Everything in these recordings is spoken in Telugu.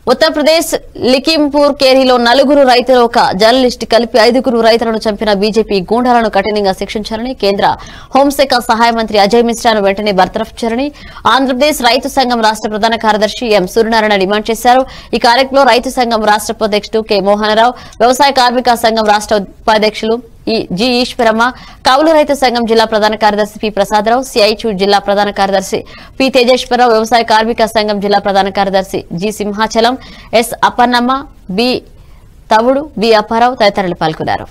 ఉత్తరప్రదేశ్ లిఖింపూర్ కేరీలో నలుగురు రైతులు ఒక జర్నలిస్ట్ కలిపి ఐదుగురు రైతులను చంపిన బీజేపీ గూండాలను కఠినంగా శిక్షించాలని కేంద్ర హోంశాఖ సహాయ మంత్రి అజయ్ మిశ్రాను వెంటనే బర్తరఫ్ చేయాలని ఆంధ్రప్రదేశ్ రైతు సంఘం రాష్ట ప్రధాన కార్యదర్శి ఎం సూర్యనారాయణ డిమాండ్ చేశారు ఈ కార్యక్రమంలో రైతు సంఘం రాష్ట ఉపాధ్యక్షుడు కె మోహనరావు వ్యవసాయ కార్మిక సంఘం రాష్ట ఉపాధ్యక్షులు ఈ జి ఈశ్వరమ్మ కౌలు రైతు సంఘం జిల్లా ప్రధాన కార్యదర్శి పి ప్రసాదరావు సిఐచు జిల్లా ప్రధాన కార్యదర్శి పి తేజేశ్వరరావు వ్యవసాయ కార్మిక సంఘం జిల్లా ప్రధాన కార్యదర్శి G Simhachalam S Appannamma B Tavudu B Apparao తదితరులు పాల్గొన్నారు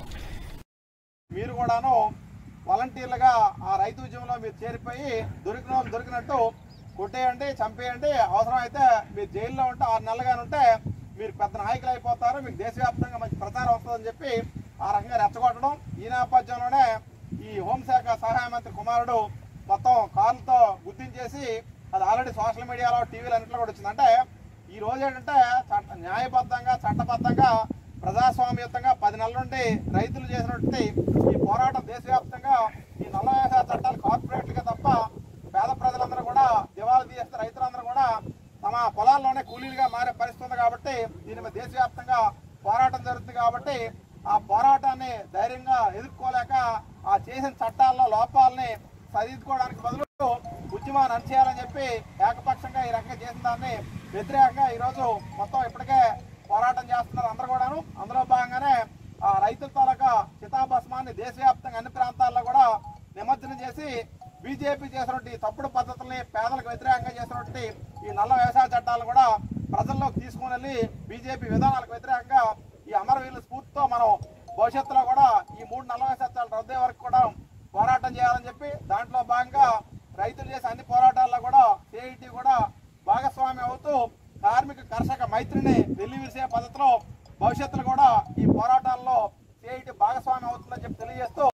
మీరు కూడాను వాలంటీర్లుగా ఆ రైతు ఉద్యమంలో మీరు చేరిపోయి దొరికిన వాళ్ళు దొరికినట్టు కొట్టేయండి చంపేయండి అవసరం అయితే మీరు జైల్లో ఉంటే ఆరు నెలలుగానే ఉంటే మీరు పెద్ద నాయకులు అయిపోతారు మీకు దేశవ్యాప్తంగా మంచి ప్రచారం వస్తుందని చెప్పి ఆ రకంగా రెచ్చగొట్టడం ఈ నేపథ్యంలోనే ఈ హోంశాఖ సహాయ మంత్రి కుమారుడు మొత్తం కారులతో గుర్తించేసి అది ఆల్రెడీ సోషల్ మీడియాలో టీవీలు అన్నింటిలో కూడా వచ్చింది అంటే ఈ రోజు ఏంటంటే చట్ట న్యాయబద్ధంగా చట్టబద్ధంగా ప్రజాస్వామ్యయుతంగా పది నెలల నుండి రైతులు చేసినటువంటి ఈ పోరాటం దేశవ్యాప్తంగా ఈ నల్ల వ్యవసాయ చట్టాలు కార్పొరేట్లుగా తప్ప పేద ప్రజలందరూ కూడా దివాళా తీస్తే రైతులందరూ కూడా తమ పొలాల్లోనే కూలీలుగా మారే పరిస్థితి ఉంది కాబట్టి దీని మీద దేశవ్యాప్తంగా పోరాటం జరుగుతుంది కాబట్టి ఆ పోరాటాన్ని ధైర్యంగా ఎదుర్కోలేక ఆ చేసిన చట్టాల్లో లోపాలని సరిదిద్దుకోవడానికి బదులు ఉద్యమాన్ని అణచేయాలని చెప్పి ఏకపక్షంగా ఈ రకంగా చేసిన దాన్ని వ్యతిరేకంగా ఈరోజు మొత్తం ఇప్పటికే పోరాటం చేస్తున్నారు అందరూ కూడాను అందులో భాగంగానే ఆ రైతుల తాలూకా చితాభస్మాన్ని దేశవ్యాప్తంగా అన్ని ప్రాంతాల్లో కూడా నిమజ్జనం చేసి బీజేపీ చేసినటువంటి ఈ తప్పుడు పద్ధతుల్ని పేదలకు వ్యతిరేకంగా చేసినటువంటి ఈ నల్ల వ్యవసాయ చట్టాలను కూడా ప్రజల్లోకి తీసుకుని వెళ్ళి బీజేపీ విధానాలకు వ్యతిరేకంగా ఈ అమరవీరుల స్ఫూర్తితో మనం భవిష్యత్తులో కూడా ఈ మూడు నల్ల వ్యవసాయ చట్టాలు రద్దే వరకు కూడా పోరాటం చేయాలని చెప్పి దాంట్లో భాగంగా రైతులు చేసే అన్ని పోరాటాల్లో కూడా సిఐటి కూడా భాగస్వామి అవుతూ కార్మిక కర్షక మైత్రిని వెల్లివిరిసే పద్ధతిలో భవిష్యత్తులో కూడా ఈ పోరాటాల్లో సిఐటి భాగస్వామి అవుతుందని చెప్పి తెలియజేస్తూ